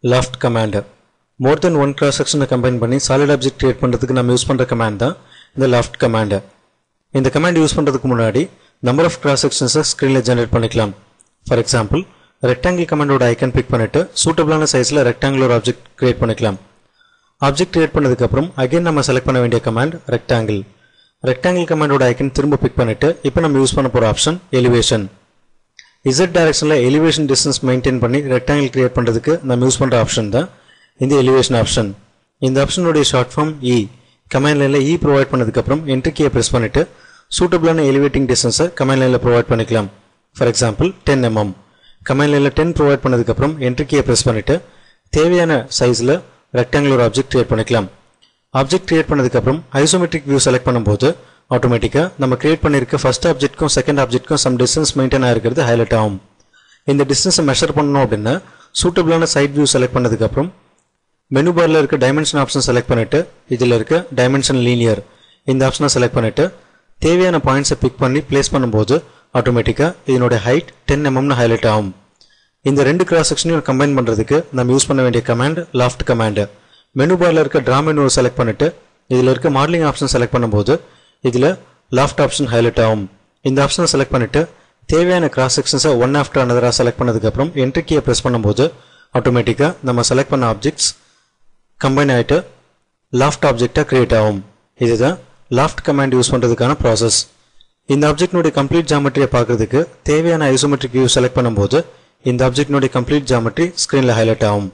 loft command more than one cross செக்ஷனை combine பண்ணி solid object create பண்ணுறதுக்கு நம்ம யூஸ் பண்ணுற கமாண்ட் தான் இந்த லாஃப்ட் கமாண்ட் இந்த கமாண்ட் யூஸ் பண்ணுறதுக்கு முன்னாடி நம்பர் ஆஃப் கிராஸ் செக்ஷன்ஸை ஸ்க்ரீனில் ஜென்ரேட் பண்ணிக்கலாம் ஃபார் எக்ஸாம்பிள் ரெக்டாங்கிள் கமாண்டோட ஐக்கன் பிக் பண்ணிட்டு சூட்டபிளான சைஸில் ரெக்டாங்குலர் ஆப்ஜெக்ட் கிரியேட் பண்ணிக்கலாம் ஆப்ஜெக்ட் கிரியேட் பண்ணதுக்கப்புறம் அகைன் நம்ம செலக்ட் பண்ண வேண்டிய கமாண்ட் ரெக்டாங்கிள் ரெக்டாங்கிள் கமாண்டோட ஐக்கன் திரும்ப பிக் பண்ணிட்டு இப்போ நம்ம யூஸ் பண்ண போகிற ஆப்ஷன் எலிவேஷன் இசட் டைரக்ஷனில் எலிவேஷன் டிஸ்டன்ஸ் மெயின்டைன் பண்ணி ரெக்டாங்கிள் கிரியேட் பண்ணுறதுக்கு நம்ம யூஸ் பண்ணுற ஆப்ஷன் தான் இந்த எலிவேஷன் ஆப்ஷன் இந்த ஆப்ஷனுடைய ஷார்ட் ஃபார்ம் இ கமாண்ட் லைனில் இ ப்ரொவைட் பண்ணதுக்கப்புறம் என்ட்ரி கீயை ப்ரெஸ் பண்ணிட்டு சூட்டபிளான எலிவேட்டிங் டிஸ்டன்ஸை கமாண்ட் லைனில் ப்ரொவைட் பண்ணிக்கலாம் for example ten mm command லைனில் டென் ப்ரொவைட் பண்ணதுக்கப்புறம் என்ட்ரி கீயை ப்ரெஸ் பண்ணிட்டு தேவையான சைஸில் ரெக்டாங்குலர் ஆப்ஜெக்ட் கிரியேட் பண்ணிக்கலாம் ஆப்ஜெக்ட் கிரியேட் பண்ணதுக்கப்புறம் ஐசோமெட்ரிக் வியூ செலக்ட் பண்ணும்போது ஆட்டோமேட்டிக்காக நம்ம கிரியேட் பண்ணியிருக்க ஃபர்ஸ்ட் ஆப்ஜெக்ட்க்கும் செகண்ட் ஆப்ஜெக்ட்க்கும் சம் டிஸ்டன்ஸ் மெயின்டைன் ஆகிருக்கிறது ஹைலைட் ஆகும் இந்த டிஸ்டன்ஸை மெஷர் பண்ணணும் அப்படின்னா சூட்டபிளான சைட் வியூ செலக்ட் பண்ணதுக்கப்புறம் மெனு பாரில் இருக்க டைமென்ஷன் ஆப்ஷன் செலக்ட் பண்ணிட்டு இதில் இருக்க டைமென்ஷன் லீனியர் இந்த ஆப்ஷனை செலக்ட் பண்ணிட்டு தேவையான பாயிண்ட்ஸை பிக் பண்ணி பிளேஸ் பண்ணும்போது ஆட்டோமேட்டிக்காக இதனுடைய ஹைட் டென் எம்எம்னு ஹைலைட் ஆகும் இந்த ரெண்டு கிராஸ் செக்ஷனையும் கம்பைன் பண்ணுறதுக்கு நம்ம யூஸ் பண்ண வேண்டிய கமாண்ட் லாஃப்ட் கமாண்டு மெனு பாரில் இருக்க ட்ரா மெனுவை செலக்ட் பண்ணிட்டு இதில் இருக்க மாடலிங் ஆப்ஷன் செலக்ட் பண்ணும்போது இதில் லாஃப்ட் ஆப்ஷன் ஹைலைட் ஆகும் இந்த ஆப்ஷனை செலக்ட் பண்ணிட்டு தேவையான கிராஸ் செக்ஷன்ஸை ஒன் ஆஃப்டர் அனதராக செலக்ட் பண்ணதுக்கப்புறம் என்ட்ரி கீயை ப்ரெஸ் பண்ணும்போது ஆட்டோமேட்டிக்காக நம்ம செலக்ட் பண்ண ஆப்ஜெக்ட்ஸ் கம்பைன் ஆகிட்டு லாஃப்ட் ஆப்ஜெக்டாக கிரியேட் ஆகும் இதுதான் லாஃப்ட் கமாண்ட் யூஸ் பண்ணுறதுக்கான ப்ராசஸ் இந்த ஆப்ஜெக்டினுடைய கம்ப்ளீட் ஜாமெட்ரியை பார்க்கறதுக்கு தேவையான ஐசோமெட்ரிக் வியூ செலக்ட் பண்ணும்போது இந்த ஆப்ஜெக்டினுடைய கம்ப்ளீட் ஜாமெட்ரி ஸ்க்ரீனில் ஹைலைட் ஆகும்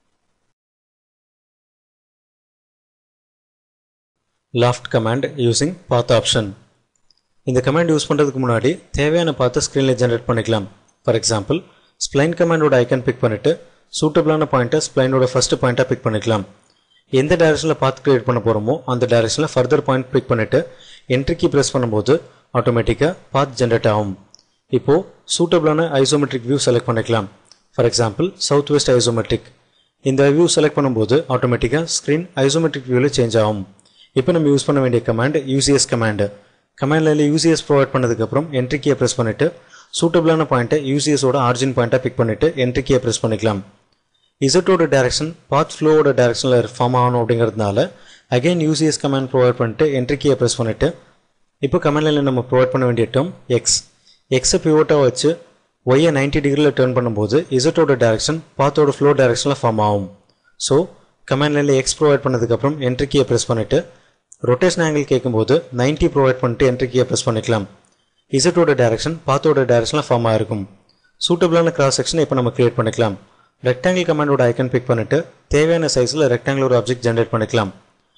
loft command using path option இந்த கமாண்ட் யூஸ் பண்ணுறதுக்கு முன்னாடி தேவையான பாத்தை ஸ்க்ரீனில் ஜென்ரேட் பண்ணிக்கலாம் ஃபார் எக்ஸாம்பிள் ஸ்ப்ளைன் கமாண்டோட ஐக்கன் பிக் பண்ணிட்டு சூட்டபிளான பாயிண்ட்டை ஸ்ப்ளைனோட ஃபர்ஸ்ட் பாயிண்ட்டாக பிக் பண்ணிக்கலாம் எந்த டைரக்ஷனில் பாத் கிரியேட் பண்ண போகிறோமோ அந்த டைரக்ஷனில் ஃபர்தர் பாயிண்ட் பிக் பண்ணிட்டு என்ட்ரி கீ ப்ரெஸ் பண்ணும்போது ஆட்டோமேட்டிக்காக பாத் ஜென்ரேட் ஆகும் இப்போது சூட்டபிளான ஐசோமெட்ரிக் வியூ செலக்ட் பண்ணிக்கலாம் for example south west isometric இந்த வியூ செலக்ட் பண்ணும்போது ஆட்டோமேட்டிக்காக ஸ்க்ரீன் ஐசோமெட்ரிக் வியூவில் சேஞ்ச் ஆகும் இப்போ நம்ம யூஸ் பண்ண வேண்டிய கமாண்ட் யூசிஎஸ் கமாண்டு கமாண்ட் லைனில் யூசிஎஸ் ப்ரொவைட் பண்ணதுக்கப்புறம் என்ட்ரி கீயை ப்ரெஸ் பண்ணிவிட்டு சூட்டபிளான பாயிண்ட்டை யூசிஎஸோட ஆர்ஜின் பாயிண்ட்டாக பிக் பண்ணிவிட்டு என்ட்ரி கீயை ப்ரெஸ் பண்ணிக்கலாம் இசட்டோட டேரக்ஷன் பாத் ஃப்ளோவோட டேரக்ஷனில் ஃபார்ம் ஆகணும் அப்படிங்கிறதுனால அகைன் யூசிஎஸ் கமாண்ட் ப்ரொவைட் பண்ணிட்டு என்ட்ரி கீயை ப்ரெஸ் பண்ணிவிட்டு இப்போ கமாண்ட் லைனில் நம்ம ப்ரொவைட் பண்ண வேண்டிய டேர்ம் எக்ஸ் எக்ஸை பிவோட்டாக வச்சு ஒய்யை நைன்டி டிகிரியில் டேர்ன் பண்ணும்போது இசட்டோட டேரக்ஷன் பாத்தோட ஃப்ளோ டேரக்ஷனில் ஃபார்ம் ஆகும் ஸோ கமாண்ட் லைனில் எக்ஸ் ப்ரொவைட் பண்ணதுக்கப்புறம் என்ட்ரி கீயை ப்ரெஸ் பண்ணிவிட்டு ரொட்டேஷன் ஆங்கிள் கேட்கும்போது நைன்ட்டி ப்ரொவைட் பண்ணிட்டு என்ட்ரி கீயை ப்ரெஸ் பண்ணிக்கலாம் இசட்டோட டேரக்ஷன் பாத்தோட டேரக்ஷனில் ஃபார்ம் ஆகிருக்கும் சூட்டபிளான கிராஸ் செக்ஷனை இப்போ நம்ம கிரியேட் பண்ணிக்கலாம் ரெக்டாங்கிள் கமாண்டோட ஐக்கன் பிக் பண்ணிட்டு தேவையான சைஸில் ரெக்டாங்குலர் ஆப்ஜெக்ட் ஜென்ரேட் பண்ணிக்கலாம்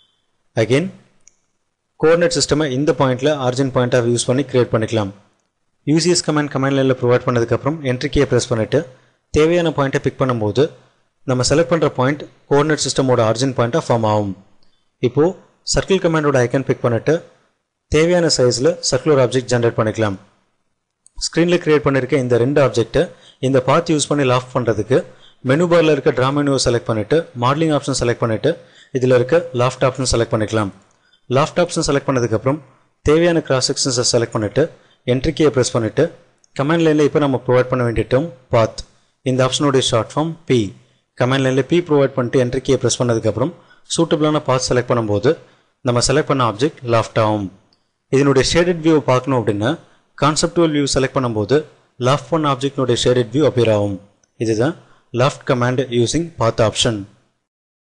அகெயின் கோஆர்டினேட் சிஸ்டமை இந்த பாயிண்ட்டில் ஆர்ஜின் பாயிண்ட்டாக யூஸ் பண்ணி கிரியேட் பண்ணிக்கலாம் யூசிஎஸ் கமாண்ட் கமாண்ட் லைனில் ப்ரொவைட் பண்ணதுக்கப்புறம் என்ட்ரி கீயை ப்ரெஸ் பண்ணிவிட்டு தேவையான பாயிண்ட்டை பிக் பண்ணும்போது நம்ம செலக்ட் பண்ணுற பாயிண்ட் கோஆர்டினேட் சிஸ்டமோட ஆர்ஜின் பாயிண்ட்டாக ஃபார்ம் ஆகும் இப்போது சர்க்கிள் கமாண்டோட ஐக்கன் பிக் பண்ணிட்டு தேவையான சைஸில் சர்க்குலர் ஆப்ஜெக்ட் ஜென்ரேட் பண்ணிக்கலாம் ஸ்க்ரீனில் கிரியேட் பண்ணியிருக்க இந்த ரெண்டு ஆப்ஜெக்ட்டை இந்த பாத் யூஸ் பண்ணி லாஃப் பண்ணுறதுக்கு மெனு பாரில் இருக்க ட்ரா மெனுவை செலக்ட் பண்ணிவிட்டு மாடலிங் ஆப்ஷன் செலக்ட் பண்ணிவிட்டு இதில் இருக்க லாஃப்ட் ஆப்ஷன் செலக்ட் பண்ணிக்கலாம் லாஃப்ட் ஆப்ஷன் செலக்ட் பண்ணதுக்கப்புறம் தேவையான கிராஸ் செக்ஷன்ஸை செலக்ட் பண்ணிவிட்டு என்ட்ரி கீயை ப்ரெஸ் பண்ணிவிட்டு கமெண்ட் லைனில் இப்போ நம்ம ப்ரொவைட் பண்ண வேண்டிய டேர்ம் பாத் இந்த ஆப்ஷனுடைய ஷார்ட் ஃபார்ம் பி கமெண்ட் லைனில் பி ப்ரொவைட் பண்ணிட்டு என்ட்ரி கீயை ப்ரெஸ் பண்ணதுக்கப்புறம் சூட்டபிளான பாத் செலக்ட் பண்ணும்போது நம்ம செலக்ட் பண்ண ஆப்ஜெக்ட் லாஃப்ட் ஆகும் இதனுடைய ஷேடட் வியூ பார்க்கணும் அப்படின்னா கான்செப்டுவல் வியூ செலக்ட் பண்ணும்போது லாஃப்ட் பண்ண ஆப்ஜெக்டினுடைய ஷேடட் வியூ அப்பியர் ஆகும் இதுதான் loft command using path option